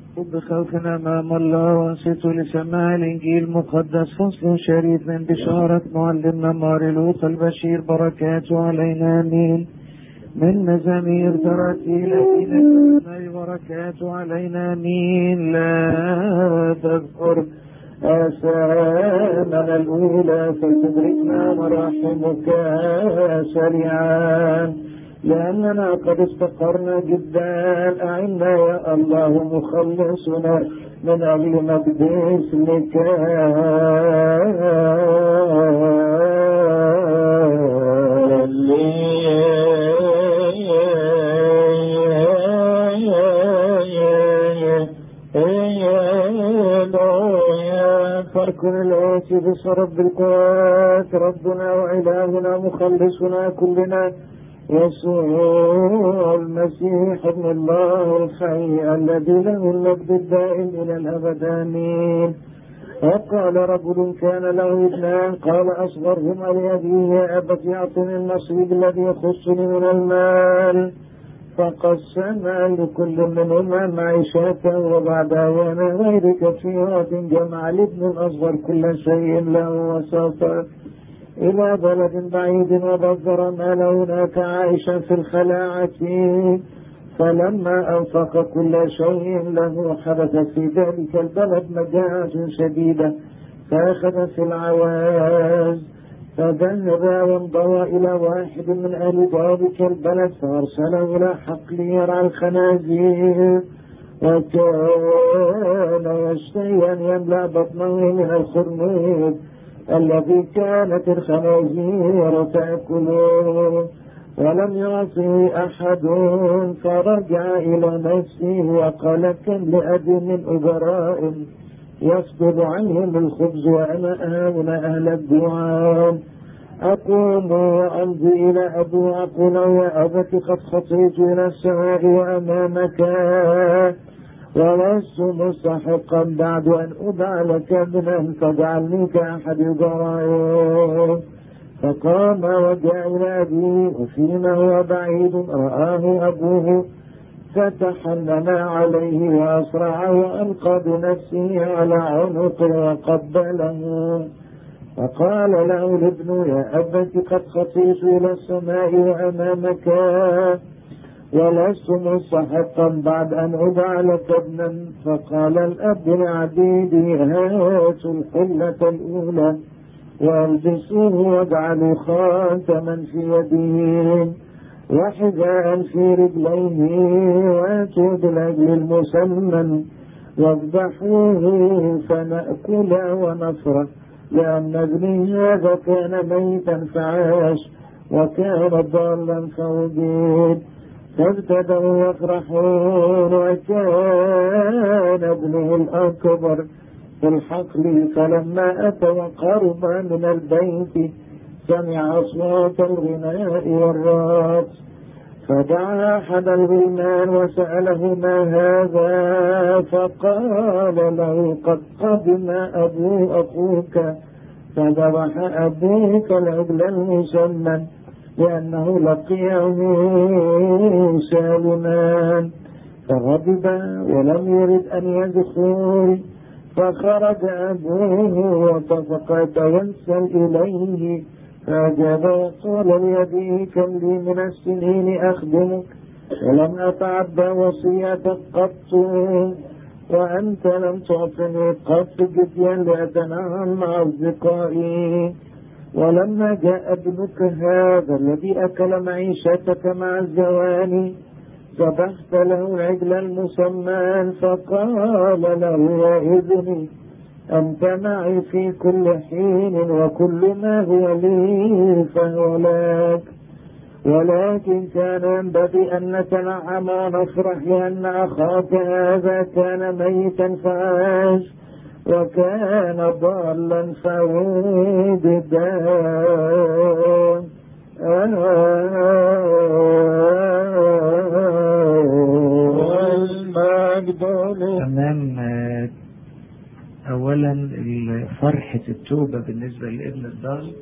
بخوف أمام الله وانصتوا لسماع الإنجيل المقدس فصل شريف من بشارة معلمنا مارلوط البشير بركاته علينا آمين من مزامير ترتيل الذين بركاته علينا آمين لا تذكر آثامنا الأولى فتدركنا مراحمك سريعا لأننا قد استقرنا جدا أعنا يا الله مخلصنا من أجل مجد اسمك فاركن الآتي بصرب القوات ربنا وإلهنا مخلصنا كلنا يسوع المسيح ابن الله الحي الذي له المجد الدائم الى الابد امين وقال رجل كان له ابنان قال اصغرهما لابيه يا ابت اعطني النصيب الذي يخصني من المال فقسم لكل منهما معيشته وبعد ايام غير كثيرة جمع الابن الاصغر كل شيء له وسافر إلى بلد بعيد وبذر ماله هناك عائشا في الخلاعة فلما أنفق كل شيء له حدث في ذلك البلد مجاعة شديدة فأخذ في العواز فذهب وانضوى إلى واحد من أهل ذلك البلد فأرسله إلى حقل يرعى الخنازير وكان يشتهي أن يملأ بطنه من الخرنوب الذي كانت الخنازير تأكله ولم يعصه أحد فرجع إلى نفسه وقال كم لأبي من أجراء يسقط عنهم الخبز وأنا هاهنا أهل الدعاء أقوم وأمضي إلى أبو أقول يا أبت قد خطيت إلى السماء وأمامك ولست مستحقا بعد أن أدع لك ابنا فاجعلني كأحد جرائم فقام وجاء إلى أبيه وفيما هو بعيد رآه أبوه فتحنن عليه وأسرع وألقى بنفسه على عنقه وقبله فقال له الابن يا أبت قد خطيت إلى السماء وأمامك ولست مستحقا بعد أن أدع لك ابنا فقال الأب لعبيدي هاتوا الحلة الأولى والبسوه واجعلوا خاتما في يده وحذاء في رجليه واتوا بالعجل المسمن واذبحوه فنأكل ونفرح لأن ابني هذا كان ميتا فعاش وكان ضالا فوجد فابتدأوا يفرحون وكان ابنه الأكبر في الحقل فلما أتى قربا من البيت سمع أصوات الغناء والرقص فدعا أحد الغلمان وسأله ما هذا فقال له قد قدم أبو أخوك فذبح أبوك العجل المسمن لأنه لقيه سالما فغضب ولم يرد أن يدخل فخرج أبوه وطفق يتوسل إليه فأجاب وقال لأبيه كم لي من السنين أخدمك ولم أتعدى وصيتك قط وأنت لم تعطني قط جديا لأتنعم مع أصدقائي ولما جاء ابنك هذا الذي أكل معيشتك مع الزواني ذبحت له العجل المسمى فقال له يا ابني أنت معي في كل حين وكل ما هو لي فهو لك ولكن كان ينبغي أن نتنعم ونفرح لأن أخاك هذا كان ميتا فعاش وكان ضالا فوجدا تمام اولا فرحة التوبة بالنسبة لابن الضال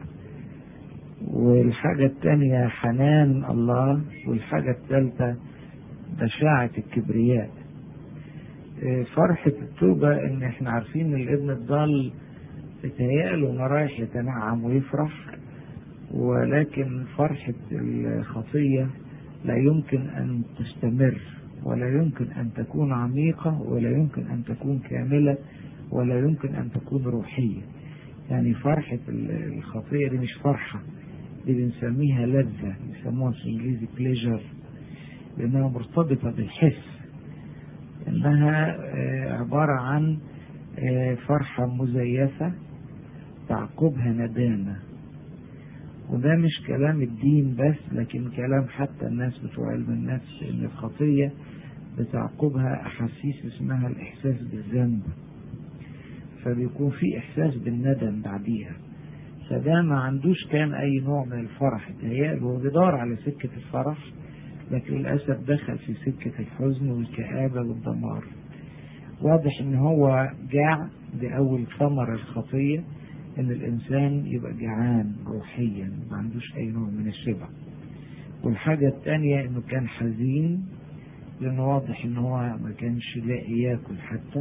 والحاجة الثانية حنان الله والحاجة الثالثة بشاعة الكبرياء فرحة التوبة ان احنا عارفين ان الابن الضال بتهيأله انه رايح يتنعم ويفرح ولكن فرحة الخطية لا يمكن ان تستمر ولا يمكن ان تكون عميقة ولا يمكن ان تكون كاملة ولا يمكن ان تكون روحية يعني فرحة الخطية دي مش فرحة دي بنسميها لذة يسموها في الانجليزي بليجر لانها مرتبطة بالحس انها عبارة عن فرحة مزيفة تعقبها ندامة وده مش كلام الدين بس لكن كلام حتى الناس بتوع علم النفس ان الخطية بتعقبها احاسيس اسمها الاحساس بالذنب فبيكون في احساس بالندم بعديها فده ما عندوش كان اي نوع من الفرح تهيأله هو بيدور على سكة الفرح لكن للأسف دخل في سكة الحزن والكآبة والدمار واضح ان هو جاع بأول ثمر الخطية ان الانسان يبقى جعان روحيا ما عندوش اي نوع من الشبع والحاجة الثانية انه كان حزين لانه واضح ان هو ما كانش لاقي ياكل حتى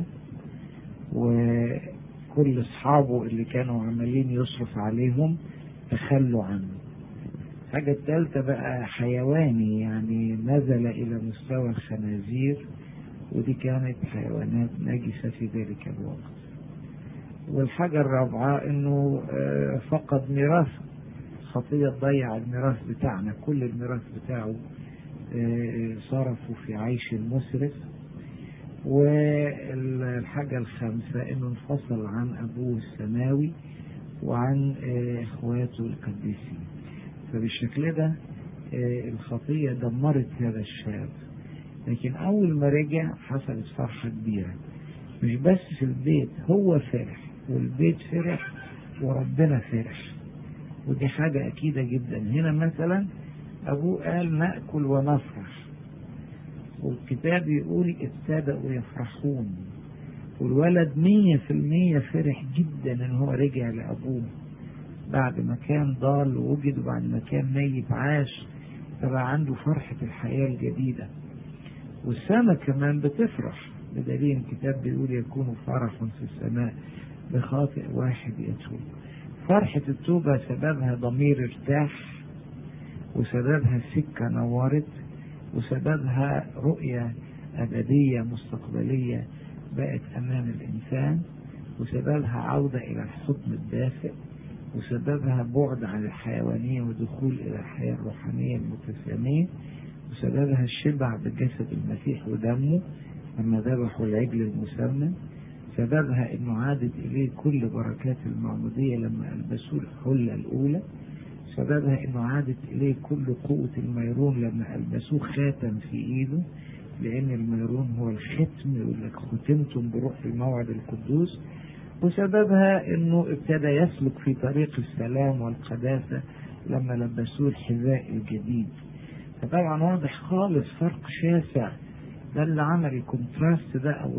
وكل اصحابه اللي كانوا عمالين يصرف عليهم تخلوا عنه الحاجة الثالثة بقى حيواني يعني نزل إلى مستوى الخنازير ودي كانت حيوانات نجسة في ذلك الوقت والحاجة الرابعة إنه فقد ميراثه خطية ضيع الميراث بتاعنا كل الميراث بتاعه صرفوا في عيش مسرف والحاجة الخامسة إنه انفصل عن أبوه السماوي وعن إخواته القديسين فبالشكل ده الخطية دمرت هذا الشاب لكن أول ما رجع حصلت فرحة كبيرة مش بس في البيت هو فرح والبيت فرح وربنا فرح ودي حاجة أكيدة جدا هنا مثلا أبوه قال نأكل ونفرح والكتاب يقول ابتدأوا يفرحون والولد مية في المية فرح جدا ان هو رجع لأبوه بعد ما كان ضال ووجد وبعد ما كان ميت عاش فبقى عنده فرحة الحياة الجديدة والسماء كمان بتفرح بدليل الكتاب بيقول يكون فرح في السماء بخاطئ واحد يتوب فرحة التوبة سببها ضمير ارتاح وسببها سكة نورت وسببها رؤية أبدية مستقبلية بقت أمام الإنسان وسببها عودة إلى الحضن الدافئ وسببها بعد عن الحيوانية ودخول إلى الحياة الروحانية المتسامية وسببها الشبع بجسد المسيح ودمه لما ذبحوا العجل المسمى سببها انه عادت اليه كل بركات المعمودية لما البسوه الحلة الاولى سببها انه عادت اليه كل قوة الميرون لما البسوه خاتم في ايده لان الميرون هو الختم يقول لك ختمتم بروح الموعد القدوس وسببها انه ابتدى يسلك في طريق السلام والقداسة لما لبسوه الحذاء الجديد فطبعا واضح خالص فرق شاسع ده اللي عمل الكونتراست ده او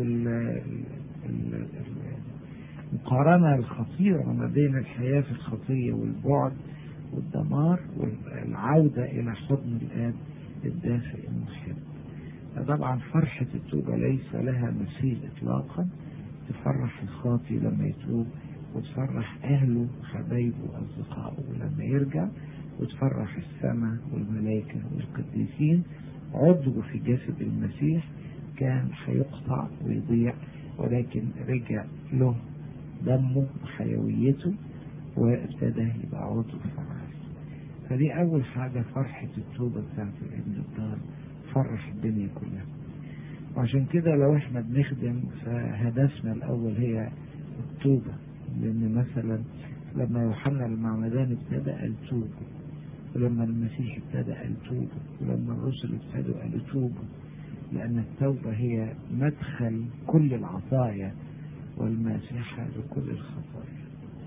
المقارنة الخطيرة ما بين الحياة في الخطية والبعد والدمار والعودة إلى حضن الآب الدافئ المحب فطبعا فرحة التوبة ليس لها مثيل إطلاقا تفرح الخاطي لما يتوب وتفرح أهله حبايبه وأصدقائه لما يرجع وتفرح السماء والملائكة والقديسين عضو في جسد المسيح كان هيقطع ويضيع ولكن رجع له دمه وحيويته وابتدى يبقى عضو فعال فدي أول حاجة فرحة التوبة بتاعت الابن الدار فرح الدنيا كلها وعشان كده لو احنا بنخدم فهدفنا الأول هي التوبة لأن مثلا لما يوحنا المعمدان ابتدى قال توبوا ولما المسيح ابتدى قال توبوا ولما الرسل ابتدوا قالوا توبوا لأن التوبة هي مدخل كل العطايا والماسحة لكل الخطايا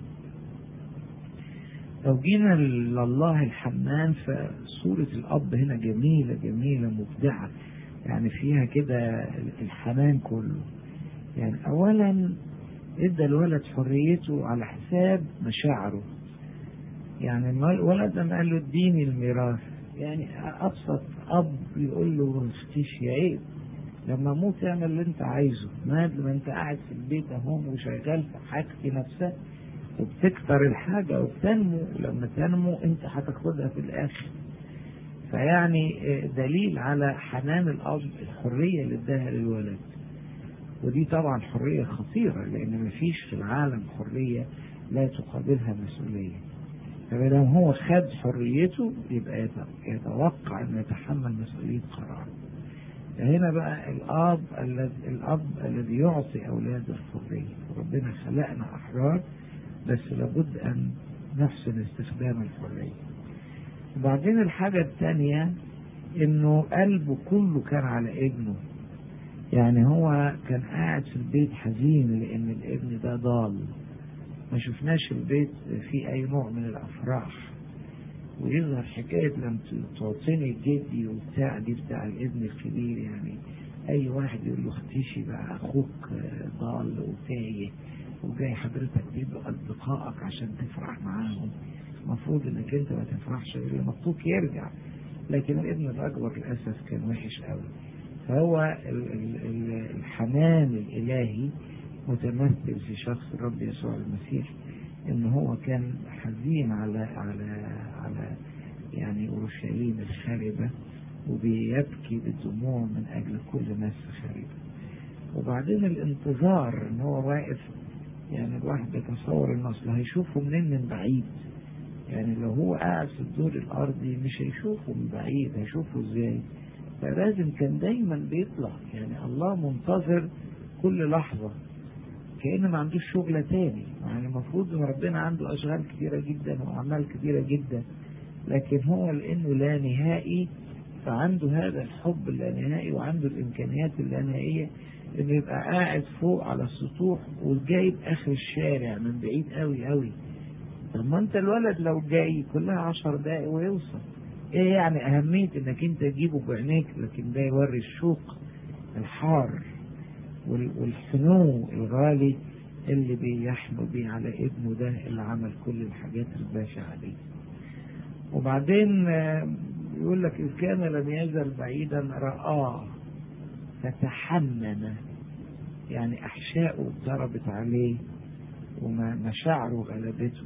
لو جينا لله الحنان فصورة الأب هنا جميلة جميلة مبدعة يعني فيها كده الحنان كله يعني أولا ادى الولد حريته على حساب مشاعره يعني الولد لما قال له اديني الميراث يعني ابسط اب يقول له اختيش يا عيب لما اموت اعمل اللي انت عايزه ما ما انت قاعد في البيت اهو وشغال في حاجتي نفسها وبتكتر الحاجة وبتنمو ولما تنمو انت هتاخدها في الاخر فيعني دليل على حنان الاب الحرية اللي اداها للولد ودي طبعا حرية خطيرة لان مفيش في العالم حرية لا تقابلها مسؤولية فمادام هو خد حريته يبقى يتوقع انه يتحمل مسؤولية قراره هنا بقى الاب الذي الاب الذي يعطي اولاده الحريه ربنا خلقنا احرار بس لابد ان نحسن استخدام الحريه وبعدين الحاجه الثانيه انه قلبه كله كان على ابنه يعني هو كان قاعد في البيت حزين لان الابن ده ضال ما شفناش البيت فيه اي نوع من الافراح ويظهر حكاية لما تعطيني جدي وبتاع دي بتاع الابن الكبير يعني أي واحد يقول له اختيشي بقى أخوك ضال وتايه وجاي حضرتك تبقى أصدقائك عشان تفرح معاهم المفروض إنك أنت ما تفرحش غير لما أخوك يرجع لكن الابن الأكبر للأسف كان وحش قوي فهو الحنان الإلهي متمثل في شخص الرب يسوع المسيح ان هو كان حزين على على على يعني اورشليم الخاربه وبيبكي بالدموع من اجل كل نفس خاربه وبعدين الانتظار ان هو واقف يعني الواحد بيتصور ان اصل هيشوفه منين من بعيد يعني لو هو قاعد في الدور الارضي مش هيشوفه من بعيد هيشوفه ازاي فلازم كان دايما بيطلع يعني الله منتظر كل لحظه كأنه ما عندوش شغلة تاني يعني المفروض ان ربنا عنده اشغال كثيرة جدا واعمال كثيرة جدا لكن هو لانه لا نهائي فعنده هذا الحب اللانهائي وعنده الامكانيات اللانهائية انه يبقى قاعد فوق على السطوح وجايب اخر الشارع من بعيد قوي قوي طب ما انت الولد لو جاي كلها عشر دقايق ويوصل ايه يعني اهمية انك انت تجيبه بعينيك لكن ده يوري الشوق الحار والحنو الغالي اللي بيحمل بيه على ابنه ده اللي عمل كل الحاجات البشعة دي وبعدين يقول لك إذ كان لم يزل بعيدا رآه فتحنن يعني أحشائه ضربت عليه ومشاعره غلبته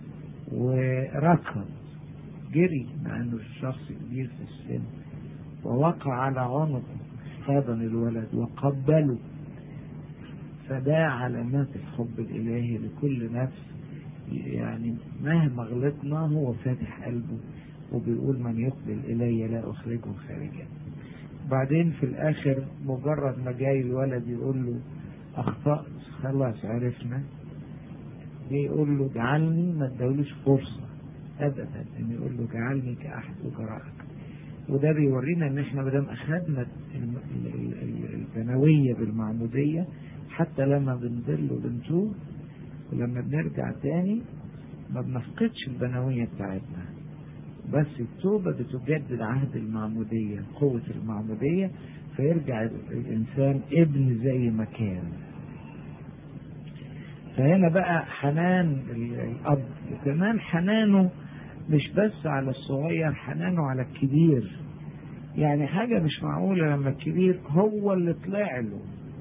وركض جري مع انه الشخص كبير في السن ووقع على عنقه حضن الولد وقبله فده علامات الحب الإلهي لكل نفس يعني مهما غلطنا هو فاتح قلبه وبيقول من يقبل إلي لا أخرجه خارجا بعدين في الآخر مجرد ما جاي الولد يقول له أخطأت خلاص عرفنا يقول له اجعلني ما ادولوش فرصة أبدا إن يقول له اجعلني كأحد أجرائك وده بيورينا ان احنا مادام اخذنا البنويه بالمعموديه حتى لما بنضل وبنتوب ولما بنرجع تاني ما بنفقدش البنويه بتاعتنا بس التوبه بتجدد عهد المعموديه قوه المعموديه فيرجع الانسان ابن زي ما كان فهنا بقى حنان الاب وكمان حنانه مش بس على الصغير حنانه على الكبير يعني حاجة مش معقولة لما الكبير هو اللي طلع له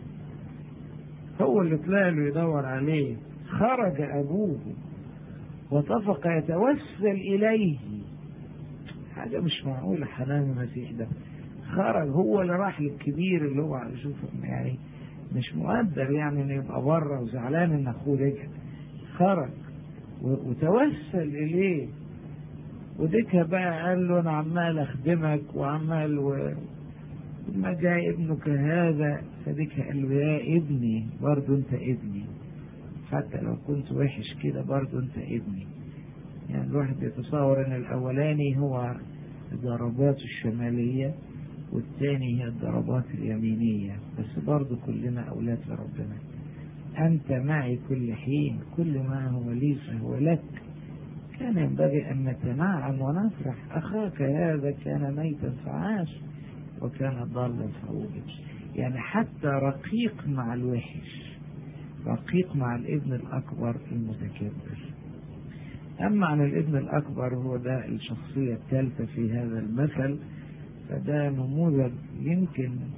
هو اللي طلع له يدور عليه خرج أبوه وطفق يتوسل إليه حاجة مش معقولة حنان المسيح ده خرج هو اللي راح للكبير اللي هو شوف يعني مش مقدر يعني انه يبقى بره وزعلان ان اخوه رجع خرج وتوسل اليه وديكها بقى قال له انا عمال اخدمك وعمال و... ما جاء ابنك هذا فديكها قال له يا ابني برضه انت ابني حتى لو كنت وحش كده برضه انت ابني يعني الواحد يتصور ان الاولاني هو الضربات الشمالية والثاني هي الضربات اليمينية بس برضه كلنا اولاد لربنا انت معي كل حين كل ما هو لي فهو لك كان ينبغي أن نتنعم ونفرح أخاك هذا كان ميتا فعاش وكان ضالا فوجد يعني حتى رقيق مع الوحش رقيق مع الابن الأكبر المتكبر أما عن الابن الأكبر هو ده الشخصية الثالثة في هذا المثل فده نموذج يمكن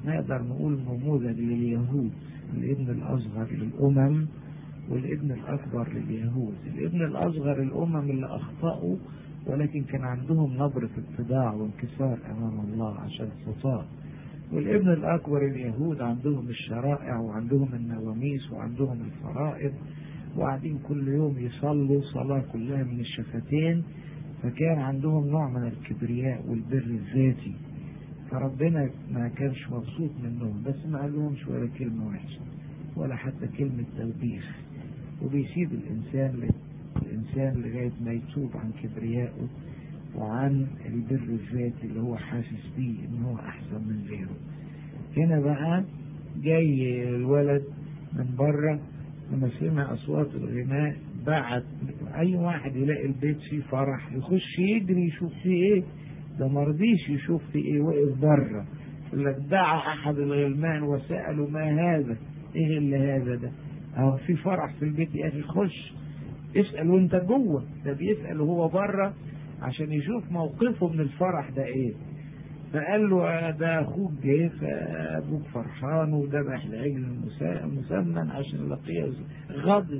نقدر نقول نموذج لليهود الابن الأصغر للأمم والابن الأكبر لليهود الابن الأصغر الأمم اللي أخطأوا ولكن كان عندهم نبرة اتباع وانكسار أمام الله عشان خطاء والابن الأكبر اليهود عندهم الشرائع وعندهم النواميس وعندهم الفرائض وقاعدين كل يوم يصلوا صلاة كلها من الشفتين فكان عندهم نوع من الكبرياء والبر الذاتي فربنا ما كانش مبسوط منهم بس ما قالهمش ولا كلمة وحشة ولا حتى كلمة توبيخ وبيسيب الإنسان الإنسان لغاية ما يتوب عن كبريائه وعن البر الذاتي اللي هو حاسس بيه إن هو أحسن من غيره هنا بقى جاي الولد من بره لما سمع أصوات الغناء بعت أي واحد يلاقي البيت فيه فرح يخش يجري يشوف فيه إيه ده مرضيش يشوف فيه إيه وقف بره لك دعا أحد الغلمان وسألوا ما هذا إيه اللي هذا ده أهو في فرح في البيت يا أخي خش اسأل وأنت جوه ده بيسأل وهو بره عشان يشوف موقفه من الفرح ده إيه فقال له ده اخوك جه فابوك فرحان وذبح العجل مسمن عشان لقيه غضب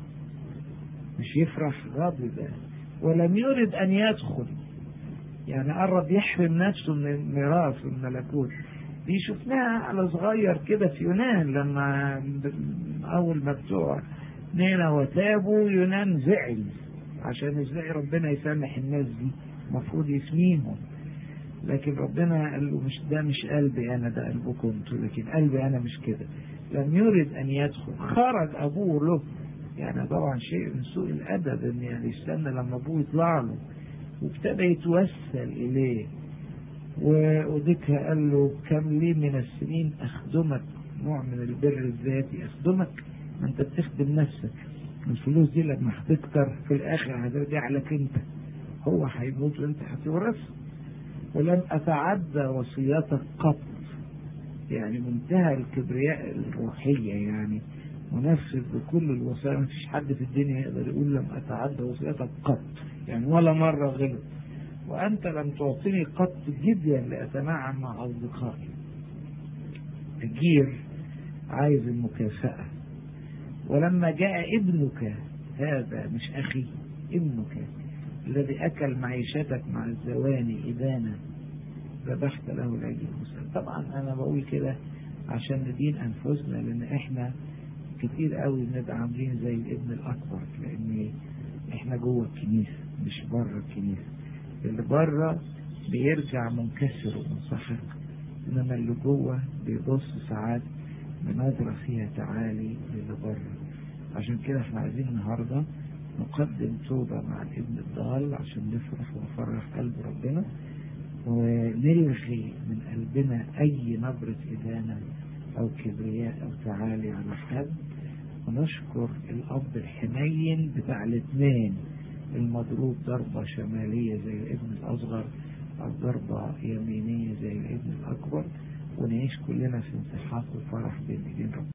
مش يفرح غضب ولم يرد ان يدخل يعني قرب يحرم نفسه من الميراث والملكوت دي شفناها على صغير كده في يونان لما اول ما بتوع نينا وتابوا يونان زعل عشان ازاي ربنا يسامح الناس دي المفروض يسميهم لكن ربنا قال له مش ده مش قلبي انا ده قلبكم انتوا لكن قلبي انا مش كده لم يرد ان يدخل خرج ابوه له يعني طبعا شيء من سوء الادب ان يعني يستنى لما ابوه يطلع له وابتدى يتوسل اليه وديكها قال له كم لي من السنين اخدمك نوع من البر الذاتي اخدمك ما انت بتخدم نفسك الفلوس دي لما هتكتر في الاخر هترجع لك انت هو هيموت وانت هتورثه ولم أتعدى وصيتك قط يعني منتهى الكبرياء الروحية يعني منفذ بكل الوصايا ما فيش حد في الدنيا يقدر يقول لم أتعدى وصيتك قط يعني ولا مرة غلط وأنت لم تعطيني قط جديا لأتنعم مع أصدقائي الجير عايز المكافأة ولما جاء ابنك هذا مش أخي ابنك الذي أكل معيشتك مع الزواني إدانة ذبحت له العجل المسلم طبعا أنا بقول كده عشان ندين أنفسنا لأن إحنا كتير قوي بنبقى عاملين زي الابن الأكبر لأن إحنا جوه الكنيسة مش بره الكنيسة اللي بره بيرجع منكسر ومنسحق إنما اللي جوه بيبص ساعات بنظرة فيها تعالي للي بره عشان كده إحنا عايزين النهارده نقدم توبة مع الابن الضال عشان نفرح ونفرح قلب ربنا ونلغي من قلبنا أي نبرة إدانة أو كبرياء أو تعالي على حد ونشكر الأب الحنين بتاع الاثنين المضروب ضربة شمالية زي الابن الأصغر أو ضربة يمينية زي الابن الأكبر ونعيش كلنا في انسحاق وفرح بين إيدين ربنا